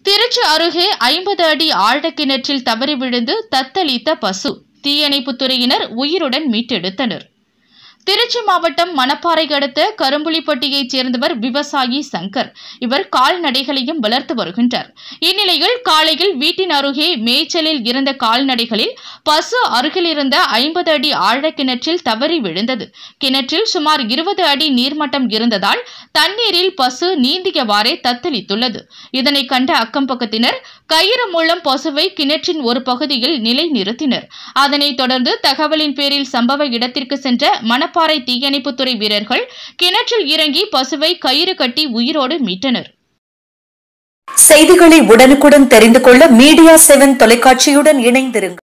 திருச்சி அருகே ஐம்பது அடி ஆழக்கிணற்றில் தவறி விழுந்து தத்தளித்த பசு தீயணைப்புத் துறையினர் உயிருடன் மீட்டெடுத்தனர் திருச்சி மாவட்டம் மணப்பாறை அடுத்த கரும்புலிப்பட்டியைச் சேர்ந்தவர் விவசாயி சங்கர் இவர் கால்நடைகளையும் வளர்த்து வருகின்றார் இந்நிலையில் காலையில் வீட்டின் அருகே மேய்ச்சலில் இருந்த கால்நடைகளில் பசு அருகில் இருந்த ஐம்பது அடி ஆழக்கிணற்றில் தவறி விழுந்தது கிணற்றில் சுமார் இருபது அடி நீர்மட்டம் இருந்ததால் தண்ணீரில் பசு நீந்தியவாறே தத்தளித்துள்ளது இதனை கண்ட அக்கம் பக்கத்தினர் கயிறு மூலம் பசுவை கிணற்றின் ஒரு பகுதியில் நிலைநிறுத்தினர் அதனைத் தொடர்ந்து தகவலின் பேரில் சம்பவ இடத்திற்கு சென்ற மணப்பாறை தீயணைப்புத்துறை வீரர்கள் கிணற்றில் இறங்கி பசுவை கயிறு கட்டி உயிரோடு மீட்டனர் செய்திகளை உடனுக்குடன் தெரிந்து கொள்ள மீடியா செவன் தொலைக்காட்சியுடன் இணைந்திருங்கள்